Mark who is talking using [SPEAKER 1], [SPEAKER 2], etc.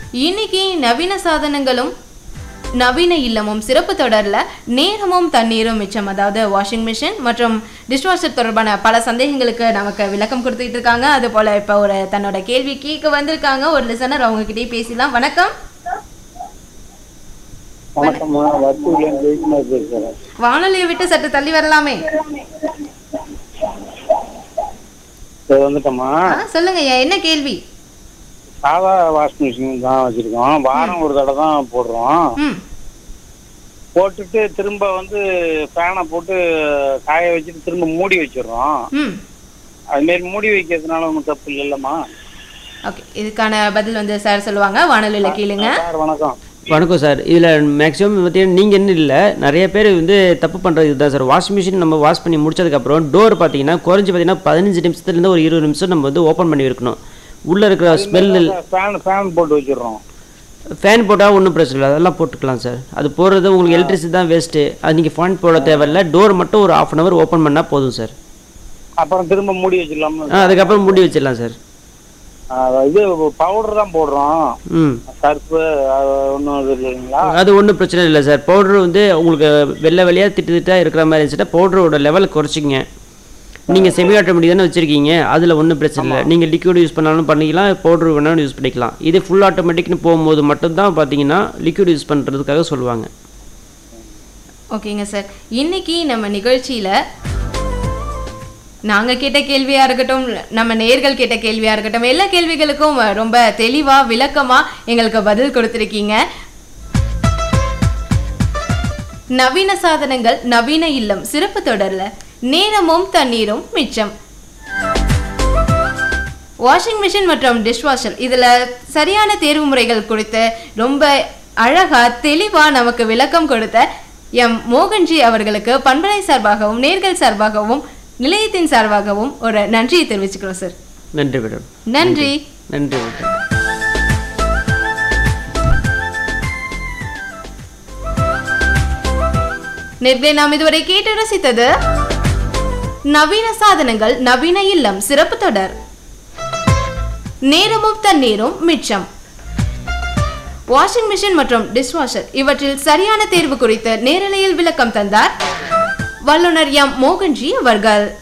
[SPEAKER 1] இன்னைக்கு நவீன சாதனங்களும் நவீன இல்லமும் சிறப்பு தொடர்ல நேரமும் தண்ணீரும் மிச்சம் அதாவது வாஷிங் மிஷின் மற்றும் டிஷ்வாஷர் தொடர்பான பல சந்தேகங்களுக்கு நமக்கு விளக்கம் கொடுத்துட்டு இருக்காங்க அது போல இப்போ ஒரு தன்னோட கேள்வி கேட்க வந்திருக்காங்க ஒரு லிசனர் அவங்க கிட்டே பேசலாம் வணக்கம்
[SPEAKER 2] வணக்கம்மா வர்த்தூர்லேருந்து ஜெயக்குமார் பேசுகிறேன்
[SPEAKER 1] வானொலியை விட்டு சற்று தள்ளி வரலாமே
[SPEAKER 2] சரி வந்துட்டோம்மா
[SPEAKER 1] ஆ, சொல்லுங்க ஐயா என்ன கேள்வி
[SPEAKER 2] சாதா வாஷிங் மிஷின் தான் வச்சுருக்கோம் வாரம் ஒரு தடவை தான் போடுறோம்
[SPEAKER 1] ம்
[SPEAKER 2] போட்டுட்டு திரும்ப வந்து ஃபேனை போட்டு காய வச்சுட்டு திரும்ப மூடி வச்சிடுறோம்
[SPEAKER 1] ம்
[SPEAKER 2] அதுமாரி மூடி வைக்கிறதுனால ஒன்றும் தப்பு இல்லைல்லம்மா
[SPEAKER 1] ஓகே இதுக்கான பதில் வந்து சார் சொல்லுவாங்க வானொலியில் கேளுங்க
[SPEAKER 2] சார் வணக்கம்
[SPEAKER 3] வணக்கம் சார் இதில் மேக்ஸிமம் பார்த்தீங்கன்னா நீங்கள் என்ன இல்லை நிறைய பேர் வந்து தப்பு பண்ணுறது இதுதான் சார் வாஷிங் மிஷின் நம்ம வாஷ் பண்ணி முடிச்சதுக்கப்புறம் டோர் பார்த்தீங்கன்னா குறைஞ்சி பார்த்தீங்கன்னா பதினஞ்சு நிமிஷத்துலேருந்து ஒரு இருபது நிமிஷம் நம்ம வந்து ஓப்பன் பண்ணி இருக்கணும் உள்ளே இருக்கிற ஸ்மெல்
[SPEAKER 2] ஃபேன் ஃபேன் போட்டு வச்சிடுறோம்
[SPEAKER 3] ஃபேன் போட்டால் ஒன்றும் பிரச்சனை இல்லை அதெல்லாம் போட்டுக்கலாம் சார் அது போடுறது உங்களுக்கு எலக்ட்ரிசிட்டி தான் வேஸ்ட்டு அது நீங்கள் ஃபேன் போட தேவையில்ல டோர் மட்டும் ஒரு ஆஃப் அன் ஹவர் ஓப்பன் பண்ணால் போதும் சார்
[SPEAKER 2] அப்புறம் திரும்ப மூடி வச்சிடலாமா
[SPEAKER 3] ஆ அதுக்கப்புறம் மூடி வச்சிடலாம் சார்
[SPEAKER 2] இது பவுடர் தான் போடுறோம்
[SPEAKER 3] ம்
[SPEAKER 2] சர்ப்பு ஒன்றும் இது இல்லைங்களா
[SPEAKER 3] அது ஒன்றும் பிரச்சனை இல்லை சார் பவுடர் வந்து உங்களுக்கு வெள்ளை வெள்ளையாக திட்டு திட்டாக இருக்கிற மாதிரி இருந்துச்சுன்னா பவுடரோட லெவலை குறைச்சிங்க நீங்கள் செமி ஆட்டோமேட்டிக் தானே வச்சுருக்கீங்க அதில் ஒன்றும் பிரச்சனை இல்லை நீங்கள் லிக்விட் யூஸ் பண்ணாலும் பண்ணிக்கலாம் பவுடர் வேணாலும் யூஸ் பண்ணிக்கலாம் இது ஃபுல் ஆட்டோமேட்டிக்னு போகும்போது மட்டும்தான் பார்த்தீங்கன்னா லிக்விட் யூஸ் பண்ணுறதுக்காக சொல்லுவாங்க
[SPEAKER 1] ஓகேங்க சார் இன்னைக்கு நம்ம நிகழ்ச்சியில நாங்க கேட்ட கேள்வியா இருக்கட்டும் நம்ம நேர்கள் கேட்ட கேள்வியா இருக்கட்டும் எல்லா கேள்விகளுக்கும் ரொம்ப தெளிவா விளக்கமா எங்களுக்கு பதில் கொடுத்திருக்கீங்க நவீன சாதனங்கள் நவீன இல்லம் சிறப்பு தொடர்ல நேரமும் தண்ணீரும் மிச்சம் வாஷிங் மிஷின் மற்றும் டிஷ்வாஷர் இதுல சரியான தேர்வு முறைகள் குறித்து ரொம்ப அழகா தெளிவா நமக்கு விளக்கம் கொடுத்த எம் மோகன்ஜி அவர்களுக்கு பண்பலை சார்பாகவும் நேர்கள் சார்பாகவும் நிலையத்தின் சார்பாகவும் ஒரு நன்றியை தெரிவிச்சுக்கிறோம் சார்
[SPEAKER 3] நன்றி மேடம்
[SPEAKER 1] நன்றி
[SPEAKER 3] நன்றி மேடம்
[SPEAKER 1] நேர்களை நாம் இதுவரை கேட்டு ரசித்தது நவீன சாதனங்கள் நவீன இல்லம் சிறப்பு தொடர் நேரமும் தண்ணீரும் மிச்சம் வாஷிங் மிஷின் மற்றும் டிஷ்வாஷர் இவற்றில் சரியான தேர்வு குறித்து நேரலையில் விளக்கம் தந்தார் வல்லுநர் எம் மோகன்ஜி அவர்கள்